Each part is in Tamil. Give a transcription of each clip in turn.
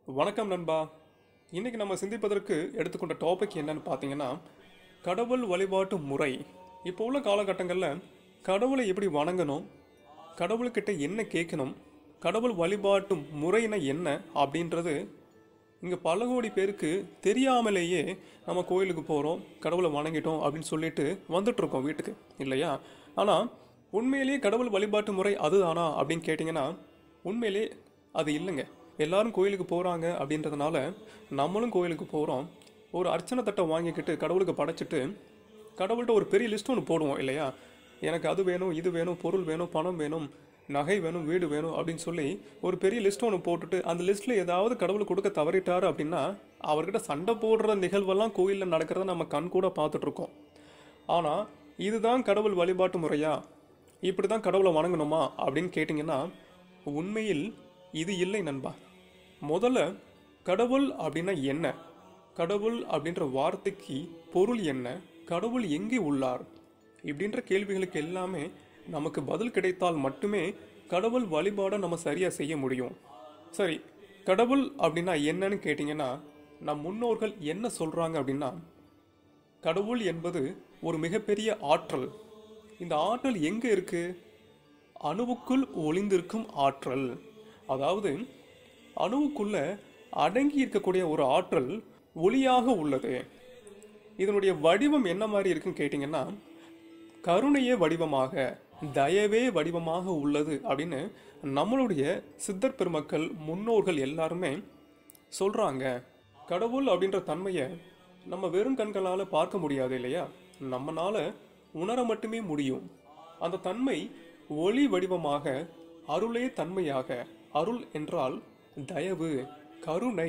வணக்கம் நண்பா இன்னைக்கு நம்ம சிந்திப்பதற்கு எடுத்துக்கொண்ட டாபிக் என்னன்னு பார்த்தீங்கன்னா கடவுள் வழிபாட்டு முறை இப்போ உள்ள காலகட்டங்களில் கடவுளை எப்படி வணங்கணும் கடவுள்கிட்ட என்ன கேட்கணும் கடவுள் வழிபாட்டு முறைனா என்ன அப்படின்றது இங்கே பல கோடி பேருக்கு தெரியாமலேயே நம்ம கோயிலுக்கு போகிறோம் கடவுளை வணங்கிட்டோம் அப்படின்னு சொல்லிட்டு வந்துட்டுருக்கோம் வீட்டுக்கு இல்லையா ஆனால் உண்மையிலேயே கடவுள் வழிபாட்டு முறை அதுதானா அப்படின்னு கேட்டிங்கன்னா உண்மையிலே அது இல்லைங்க எல்லாரும் கோயிலுக்கு போகிறாங்க அப்படின்றதுனால நம்மளும் கோயிலுக்கு போகிறோம் ஒரு அர்ச்சனை தட்டை வாங்கிக்கிட்டு கடவுளுக்கு படைச்சிட்டு கடவுள்கிட்ட ஒரு பெரிய லிஸ்ட் ஒன்று போடுவோம் இல்லையா எனக்கு அது வேணும் இது வேணும் பொருள் வேணும் பணம் வேணும் நகை வேணும் வீடு வேணும் அப்படின்னு சொல்லி ஒரு பெரிய லிஸ்ட் ஒன்று போட்டுட்டு அந்த லிஸ்ட்டில் ஏதாவது கடவுள் கொடுக்க தவறிட்டாரு அப்படின்னா அவர்கிட்ட சண்டை போடுற நிகழ்வெல்லாம் கோயிலில் நடக்கிறத நம்ம கண் கூட பார்த்துட்டு இருக்கோம் ஆனால் இதுதான் கடவுள் வழிபாட்டு முறையா இப்படி தான் கடவுளை வணங்கணுமா அப்படின்னு கேட்டிங்கன்னா உண்மையில் இது இல்லை நண்பா முதல்ல கடவுள் அப்படின்னா என்ன கடவுள் அப்படின்ற வார்த்தைக்கு பொருள் என்ன கடவுள் எங்கே உள்ளார் இப்படின்ற கேள்விகளுக்கு எல்லாமே நமக்கு பதில் கிடைத்தால் மட்டுமே கடவுள் வழிபாடை நம்ம சரியாக செய்ய முடியும் சரி கடவுள் அப்படின்னா என்னன்னு கேட்டிங்கன்னா நம் முன்னோர்கள் என்ன சொல்கிறாங்க அப்படின்னா கடவுள் என்பது ஒரு மிகப்பெரிய ஆற்றல் இந்த ஆற்றல் எங்கே இருக்கு அணுவுக்குள் ஒளிந்திருக்கும் ஆற்றல் அதாவது அணுவுக்குள்ள அடங்கி இருக்கக்கூடிய ஒரு ஆற்றல் ஒளியாக உள்ளது இதனுடைய வடிவம் என்ன மாதிரி இருக்குன்னு கேட்டிங்கன்னா கருணையே வடிவமாக தயவே வடிவமாக உள்ளது அப்படின்னு நம்மளுடைய சித்தர் பெருமக்கள் முன்னோர்கள் எல்லாருமே சொல்றாங்க கடவுள் அப்படின்ற தன்மையை நம்ம வெறும் கண்களால் பார்க்க முடியாது இல்லையா நம்மனால உணர மட்டுமே முடியும் அந்த தன்மை ஒளி வடிவமாக அருளே தன்மையாக அருள் என்றால் தயவு கருணை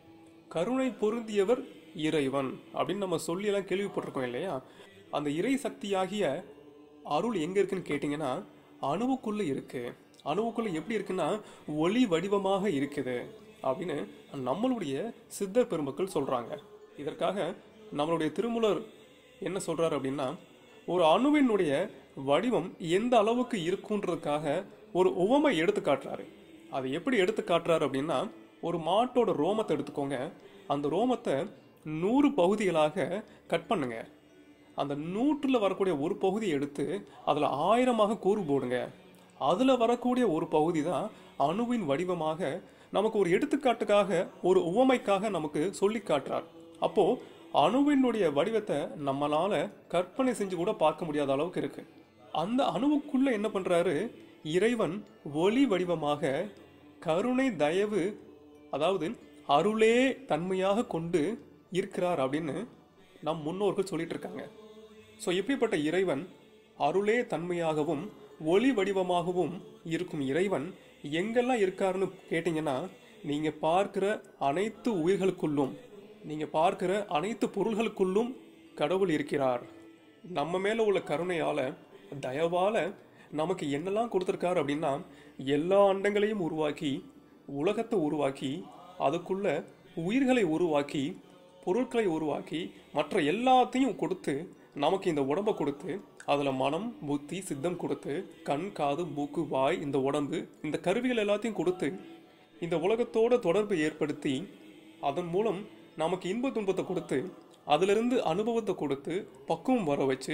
கருணை பொருந்தியவர் இறைவன் அப்படின்னு நம்ம சொல்லி எல்லாம் கேள்விப்பட்டிருக்கோம் இல்லையா அந்த இறை சக்தியாகிய அருள் எங்க இருக்குன்னு கேட்டிங்கன்னா அணுவுக்குள்ள இருக்கு அணுவுக்குள்ள எப்படி இருக்குன்னா ஒளி வடிவமாக இருக்குது அப்படின்னு நம்மளுடைய சித்தர் பெருமக்கள் சொல்றாங்க இதற்காக நம்மளுடைய திருமூலர் என்ன சொல்றாரு அப்படின்னா ஒரு அணுவினுடைய வடிவம் எந்த அளவுக்கு இருக்குன்றதுக்காக ஒரு உவமை எடுத்து காட்டுறாரு அதை எப்படி எடுத்து காட்டுறாரு அப்படின்னா ஒரு மாட்டோட ரோமத்தை எடுத்துக்கோங்க அந்த ரோமத்தை நூறு பகுதிகளாக கட் பண்ணுங்க அந்த நூற்றில் வரக்கூடிய ஒரு பகுதியை எடுத்து அதில் ஆயிரமாக கூறு போடுங்க அதில் வரக்கூடிய ஒரு பகுதி தான் அணுவின் வடிவமாக நமக்கு ஒரு எடுத்துக்காட்டுக்காக ஒரு உவமைக்காக நமக்கு சொல்லி காட்டுறார் அப்போ அணுவினுடைய வடிவத்தை நம்மளால கற்பனை செஞ்சு கூட பார்க்க முடியாத அளவுக்கு இருக்கு அந்த அணுவுக்குள்ள என்ன பண்றாரு இறைவன் ஒளி வடிவமாக கருணை தயவு அதாவது அருளே தன்மையாக கொண்டு இருக்கிறார் அப்படின்னு நம் முன்னோர்கள் சொல்லிட்டு இருக்காங்க ஸோ இப்படிப்பட்ட இறைவன் அருளே தன்மையாகவும் ஒளி வடிவமாகவும் இருக்கும் இறைவன் எங்கெல்லாம் இருக்காருன்னு கேட்டிங்கன்னா நீங்கள் பார்க்கிற அனைத்து உயிர்களுக்குள்ளும் நீங்கள் பார்க்கிற அனைத்து பொருள்களுக்குள்ளும் கடவுள் இருக்கிறார் நம்ம மேலே உள்ள கருணையால் தயவால் நமக்கு என்னெல்லாம் கொடுத்துருக்காரு அப்படின்னா எல்லா அண்டங்களையும் உருவாக்கி உலகத்தை உருவாக்கி அதுக்குள்ள உயிர்களை உருவாக்கி பொருட்களை உருவாக்கி மற்ற எல்லாத்தையும் கொடுத்து நமக்கு இந்த உடம்பை கொடுத்து அதில் மனம் புத்தி சித்தம் கொடுத்து கண் காது மூக்கு வாய் இந்த உடம்பு இந்த கருவிகள் எல்லாத்தையும் கொடுத்து இந்த உலகத்தோட தொடர்பு ஏற்படுத்தி அதன் மூலம் நமக்கு இன்ப துன்பத்தை கொடுத்து அதிலிருந்து அனுபவத்தை கொடுத்து பக்குவம் வர வச்சு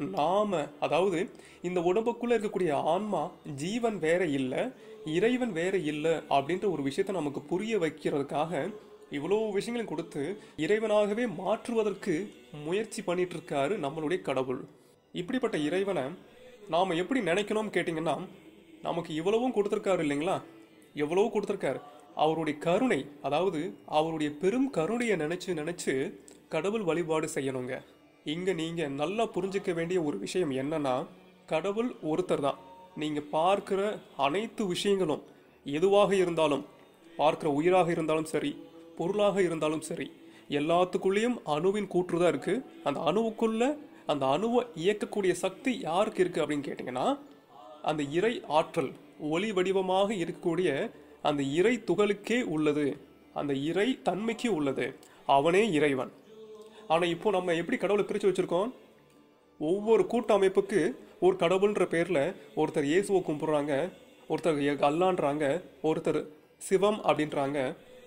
நாம அதாவது இந்த உடம்புக்குள்ள இருக்கக்கூடிய ஆன்மா ஜீவன் வேற இல்லை இறைவன் வேற இல்லை அப்படின்ற ஒரு விஷயத்தை நமக்கு புரிய வைக்கிறதுக்காக இவ்வளோ விஷயங்களையும் கொடுத்து இறைவனாகவே மாற்றுவதற்கு முயற்சி பண்ணிட்டு இருக்காரு நம்மளுடைய கடவுள் இப்படிப்பட்ட இறைவனை நாம் எப்படி நினைக்கணும்னு கேட்டிங்கன்னா நமக்கு இவ்வளவும் கொடுத்துருக்காரு இல்லைங்களா எவ்வளவோ கொடுத்துருக்காரு அவருடைய கருணை அதாவது அவருடைய பெரும் கருணையை நினைச்சு நினைச்சு கடவுள் வழிபாடு செய்யணுங்க இங்க நீங்க நல்லா புரிஞ்சுக்க வேண்டிய ஒரு விஷயம் என்னன்னா கடவுள் ஒருத்தர் தான் நீங்க பார்க்கிற அனைத்து விஷயங்களும் எதுவாக இருந்தாலும் பார்க்கிற உயிராக இருந்தாலும் சரி பொருளாக இருந்தாலும் சரி எல்லாத்துக்குள்ளேயும் அணுவின் கூற்று தான் இருக்கு அந்த அணுவுக்குள்ள அந்த அணுவை இயக்கக்கூடிய சக்தி யாருக்கு இருக்கு அப்படின்னு கேட்டிங்கன்னா அந்த இறை ஆற்றல் ஒளி வடிவமாக இருக்கக்கூடிய அந்த இறை துகளுக்கே உள்ளது அந்த இறை தன்மைக்கு உள்ளது அவனே இறைவன் ஆனால் இப்போ நம்ம எப்படி கடவுளை பிரித்து வச்சிருக்கோம் ஒவ்வொரு கூட்ட அமைப்புக்கு ஒரு கடவுள்ன்ற பேரில் ஒருத்தர் இயேசுவை கும்பிட்றாங்க ஒருத்தர் எ- அல்லான்றாங்க ஒருத்தர் சிவம் அப்படின்றாங்க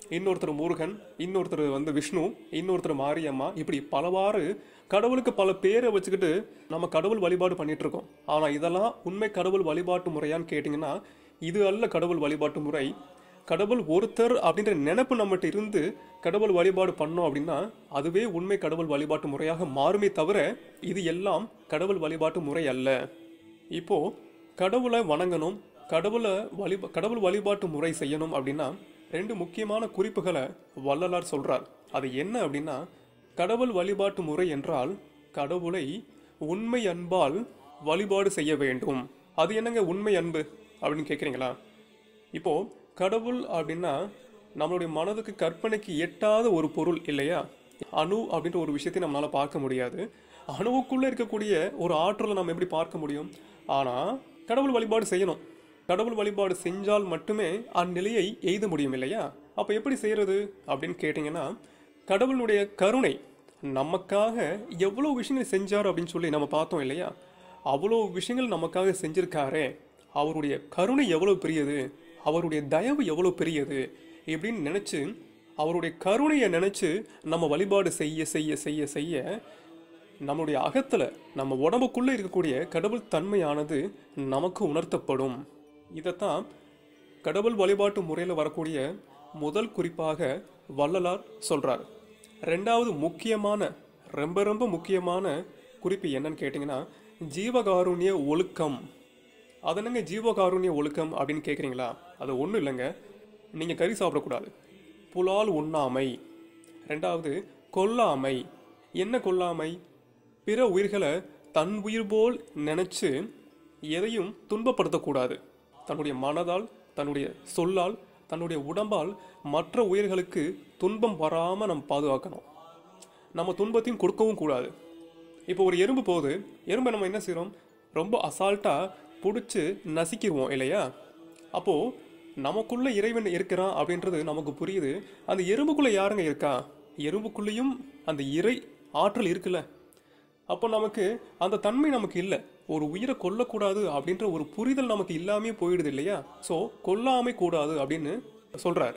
இன்னொருத்தர் முருகன் இன்னொருத்தர் வந்து விஷ்ணு இன்னொருத்தர் மாரியம்மா இப்படி பலவாறு கடவுளுக்கு பல பேரை வச்சுக்கிட்டு நம்ம கடவுள் வழிபாடு பண்ணிட்டு இருக்கோம் ஆனா இதெல்லாம் உண்மை கடவுள் வழிபாட்டு முறையான்னு கேட்டிங்கன்னா இது அல்ல கடவுள் வழிபாட்டு முறை கடவுள் ஒருத்தர் அப்படின்ற நினைப்பு நம்மகிட்ட இருந்து கடவுள் வழிபாடு பண்ணோம் அப்படின்னா அதுவே உண்மை கடவுள் வழிபாட்டு முறையாக மாறுமே தவிர இது எல்லாம் கடவுள் வழிபாட்டு முறை அல்ல இப்போ கடவுளை வணங்கணும் கடவுளை வழி கடவுள் வழிபாட்டு முறை செய்யணும் அப்படின்னா ரெண்டு முக்கியமான குறிப்புகளை வள்ளலார் சொல்றார் அது என்ன அப்படின்னா கடவுள் வழிபாட்டு முறை என்றால் கடவுளை உண்மை அன்பால் வழிபாடு செய்ய வேண்டும் அது என்னங்க உண்மை அன்பு அப்படின்னு கேட்குறீங்களா இப்போ கடவுள் அப்படின்னா நம்மளுடைய மனதுக்கு கற்பனைக்கு எட்டாத ஒரு பொருள் இல்லையா அணு அப்படின்ற ஒரு விஷயத்தை நம்மளால பார்க்க முடியாது அணுவுக்குள்ள இருக்கக்கூடிய ஒரு ஆற்றலை நம்ம எப்படி பார்க்க முடியும் ஆனா கடவுள் வழிபாடு செய்யணும் கடவுள் வழிபாடு செஞ்சால் மட்டுமே அந்நிலையை எய்த முடியும் இல்லையா அப்ப எப்படி செய்யறது அப்படின்னு கேட்டிங்கன்னா கடவுளுடைய கருணை நமக்காக எவ்வளோ விஷயங்கள் செஞ்சார் அப்படின்னு சொல்லி நம்ம பார்த்தோம் இல்லையா அவ்வளோ விஷயங்கள் நமக்காக செஞ்சிருக்காரே அவருடைய கருணை எவ்வளோ பெரியது அவருடைய தயவு எவ்வளோ பெரியது இப்படின்னு நினச்சி அவருடைய கருணையை நினச்சி நம்ம வழிபாடு செய்ய செய்ய செய்ய செய்ய நம்மளுடைய அகத்தில் நம்ம உடம்புக்குள்ளே இருக்கக்கூடிய கடவுள் தன்மையானது நமக்கு உணர்த்தப்படும் இதைத்தான் கடவுள் வழிபாட்டு முறையில் வரக்கூடிய முதல் குறிப்பாக வள்ளலார் சொல்றார் ரெண்டாவது முக்கியமான ரொம்ப ரொம்ப முக்கியமான குறிப்பு என்னன்னு கேட்டிங்கன்னா ஜீவகாருண்ய ஒழுக்கம் அது என்னங்க ஜீவகாருண்ய ஒழுக்கம் அப்படின்னு கேட்குறீங்களா அது ஒன்றும் இல்லைங்க நீங்கள் கறி சாப்பிடக்கூடாது புலால் உண்ணாமை ரெண்டாவது கொல்லாமை என்ன கொல்லாமை பிற உயிர்களை தன் உயிர் போல் நினைச்சு எதையும் துன்பப்படுத்தக்கூடாது தன்னுடைய மனதால் தன்னுடைய சொல்லால் தன்னுடைய உடம்பால் மற்ற உயிர்களுக்கு துன்பம் வராமல் நம்ம பாதுகாக்கணும் நம்ம துன்பத்தையும் கொடுக்கவும் கூடாது இப்போ ஒரு எறும்பு போகுது எறும்பை நம்ம என்ன செய்கிறோம் ரொம்ப அசால்ட்டாக பிடிச்சி நசிக்கிடுவோம் இல்லையா அப்போது நமக்குள்ள இறைவன் இருக்கிறான் அப்படின்றது நமக்கு புரியுது அந்த எறும்புக்குள்ளே யாருங்க இருக்கா எறும்புக்குள்ளேயும் அந்த இறை ஆற்றல் இருக்குல்ல அப்போ நமக்கு அந்த தன்மை நமக்கு இல்லை ஒரு உயிரை கொல்லக்கூடாது அப்படின்ற ஒரு புரிதல் நமக்கு இல்லாமே போயிடுது இல்லையா ஸோ கொல்லாமை கூடாது அப்படின்னு சொல்றாரு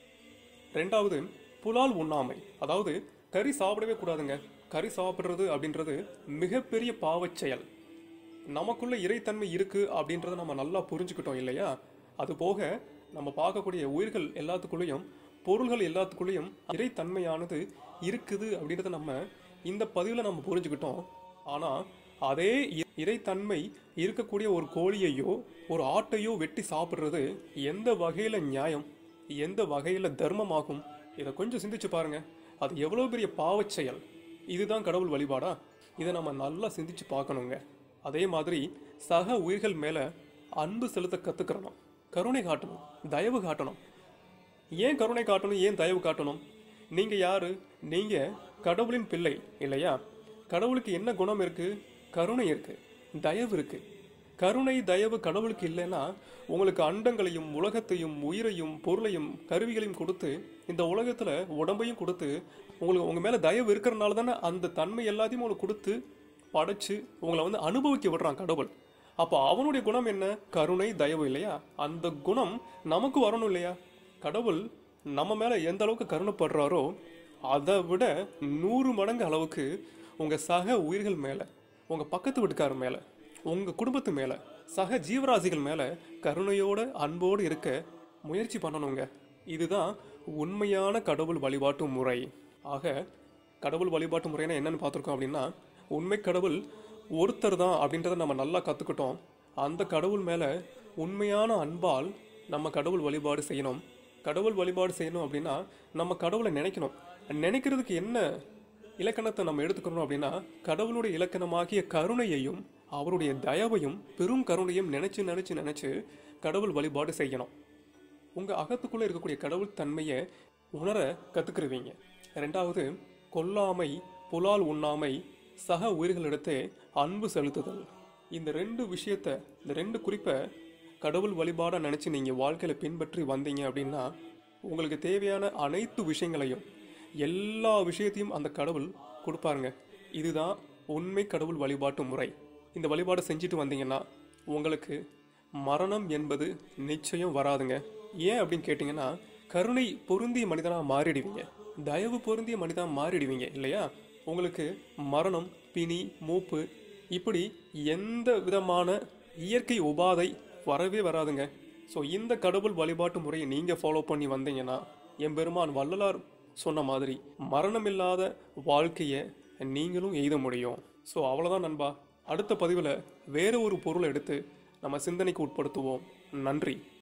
ரெண்டாவது புலால் உண்ணாமை அதாவது கறி சாப்பிடவே கூடாதுங்க கறி சாப்பிட்றது அப்படின்றது மிகப்பெரிய பாவச் செயல் நமக்குள்ள இறைத்தன்மை இருக்கு அப்படின்றத நம்ம நல்லா புரிஞ்சுக்கிட்டோம் இல்லையா அது போக நம்ம பார்க்கக்கூடிய உயிர்கள் எல்லாத்துக்குள்ளேயும் பொருள்கள் எல்லாத்துக்குள்ளேயும் இறைத்தன்மையானது இருக்குது அப்படின்றத நம்ம இந்த பதிவில் நம்ம புரிஞ்சுக்கிட்டோம் ஆனால் அதே இ- இறைத்தன்மை இருக்கக்கூடிய ஒரு கோழியையோ ஒரு ஆட்டையோ வெட்டி சாப்பிட்றது எந்த வகையில் நியாயம் எந்த வகையில் தர்மமாகும் இதை கொஞ்சம் சிந்திச்சு பாருங்க அது எவ்வளோ பெரிய பாவச் செயல் இதுதான் கடவுள் வழிபாடா இதை நம்ம நல்லா சிந்திச்சு பார்க்கணுங்க அதே மாதிரி சக உயிர்கள் மேலே அன்பு செலுத்த கற்றுக்கிறணும் கருணை காட்டணும் தயவு காட்டணும் ஏன் கருணை காட்டணும் ஏன் தயவு காட்டணும் நீங்க யாரு நீங்க கடவுளின் பிள்ளை இல்லையா கடவுளுக்கு என்ன குணம் இருக்கு கருணை இருக்கு தயவு இருக்கு கருணை தயவு கடவுளுக்கு இல்லைன்னா உங்களுக்கு அண்டங்களையும் உலகத்தையும் உயிரையும் பொருளையும் கருவிகளையும் கொடுத்து இந்த உலகத்துல உடம்பையும் கொடுத்து உங்களுக்கு உங்க மேல தயவு இருக்கிறனால தானே அந்த தன்மை எல்லாத்தையும் உங்களுக்கு கொடுத்து படைச்சு உங்களை வந்து அனுபவிக்க விடுறான் கடவுள் அப்போ அவனுடைய குணம் என்ன கருணை தயவு இல்லையா அந்த குணம் நமக்கு வரணும் இல்லையா கடவுள் நம்ம மேல எந்த அளவுக்கு கருணைப்படுறாரோ அதை விட நூறு மடங்கு அளவுக்கு உங்க சக உயிர்கள் மேல உங்க பக்கத்து வீட்டுக்காரர் மேல உங்க குடும்பத்து மேல சக ஜீவராசிகள் மேல கருணையோட அன்போடு இருக்க முயற்சி பண்ணணுங்க இதுதான் உண்மையான கடவுள் வழிபாட்டு முறை ஆக கடவுள் வழிபாட்டு முறைனா என்னன்னு பார்த்துருக்கோம் அப்படின்னா உண்மை கடவுள் ஒருத்தர் தான் அப்படின்றத நம்ம நல்லா கற்றுக்கிட்டோம் அந்த கடவுள் மேலே உண்மையான அன்பால் நம்ம கடவுள் வழிபாடு செய்யணும் கடவுள் வழிபாடு செய்யணும் அப்படின்னா நம்ம கடவுளை நினைக்கணும் நினைக்கிறதுக்கு என்ன இலக்கணத்தை நம்ம எடுத்துக்கணும் அப்படின்னா கடவுளுடைய இலக்கணமாகிய கருணையையும் அவருடைய தயவையும் பெரும் கருணையும் நினைச்சு நினைச்சு நினைச்சு கடவுள் வழிபாடு செய்யணும் உங்க அகத்துக்குள்ள இருக்கக்கூடிய கடவுள் தன்மையை உணர கத்துக்கிருவீங்க ரெண்டாவது கொல்லாமை புலால் உண்ணாமை சக உயிர்களிடத்தே அன்பு செலுத்துதல் இந்த ரெண்டு விஷயத்த இந்த ரெண்டு குறிப்பை கடவுள் வழிபாடாக நினச்சி நீங்கள் வாழ்க்கையில் பின்பற்றி வந்தீங்க அப்படின்னா உங்களுக்கு தேவையான அனைத்து விஷயங்களையும் எல்லா விஷயத்தையும் அந்த கடவுள் கொடுப்பாருங்க இதுதான் உண்மை கடவுள் வழிபாட்டு முறை இந்த வழிபாடு செஞ்சுட்டு வந்தீங்கன்னா உங்களுக்கு மரணம் என்பது நிச்சயம் வராதுங்க ஏன் அப்படின்னு கேட்டிங்கன்னா கருணை பொருந்திய மனிதனாக மாறிடுவீங்க தயவு பொருந்திய மனிதனாக மாறிடுவீங்க இல்லையா உங்களுக்கு மரணம் பிணி மூப்பு இப்படி எந்த விதமான இயற்கை உபாதை வரவே வராதுங்க ஸோ இந்த கடவுள் வழிபாட்டு முறையை நீங்கள் ஃபாலோ பண்ணி வந்தீங்கன்னா எம்பெருமான் வள்ளலார் சொன்ன மாதிரி மரணமில்லாத வாழ்க்கையை நீங்களும் எய்த முடியும் ஸோ அவ்வளோதான் நண்பா அடுத்த பதிவில் வேற ஒரு பொருளை எடுத்து நம்ம சிந்தனைக்கு உட்படுத்துவோம் நன்றி